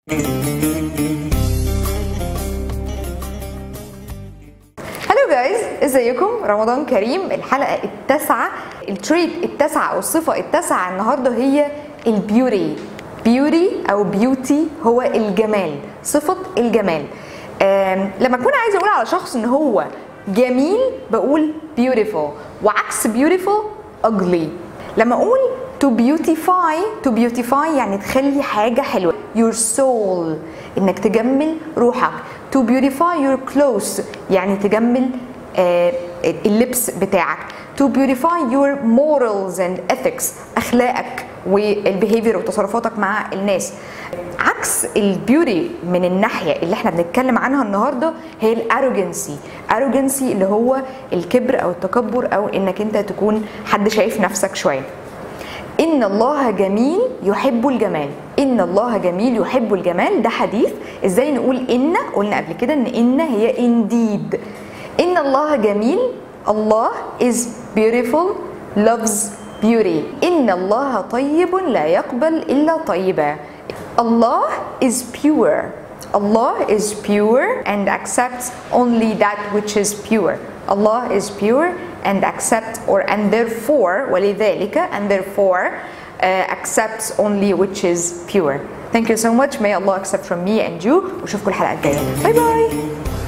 هلو جايز ازيكم رمضان كريم الحلقه التاسعه التريت التاسعه او الصفه التاسعه النهارده هي البيوري بيوري او بيوتي هو الجمال صفه الجمال آم، لما اكون عايزه اقول على شخص ان هو جميل بقول beautiful وعكس beautiful ugly لما اقول to beautify to beautify يعني تخلي حاجه حلوه your soul انك تجمل روحك to beautify your clothes يعني تجمل آه، اللبس بتاعك to beautify your morals and ethics اخلاقك والبيهيفير وتصرفاتك مع الناس عكس البيوري من الناحيه اللي احنا بنتكلم عنها النهارده هي الاروجنسي اروجنسي اللي هو الكبر او التكبر او انك انت تكون حد شايف نفسك شويه إن الله جميل يحب الجمال إن الله جميل يحب الجمال ده حديث إزاي نقول إن قلنا قبل كده إن إن هي indeed إن الله جميل الله is beautiful loves beauty إن الله طيب لا يقبل إلا طيبا الله is pure Allah is pure and accepts only that which is pure Allah is pure and accept or and therefore ولذلك and therefore uh, accepts only which is pure. Thank you so much. May Allah accept from me and you. واشوفكم الحلقة الجاية. باي باي.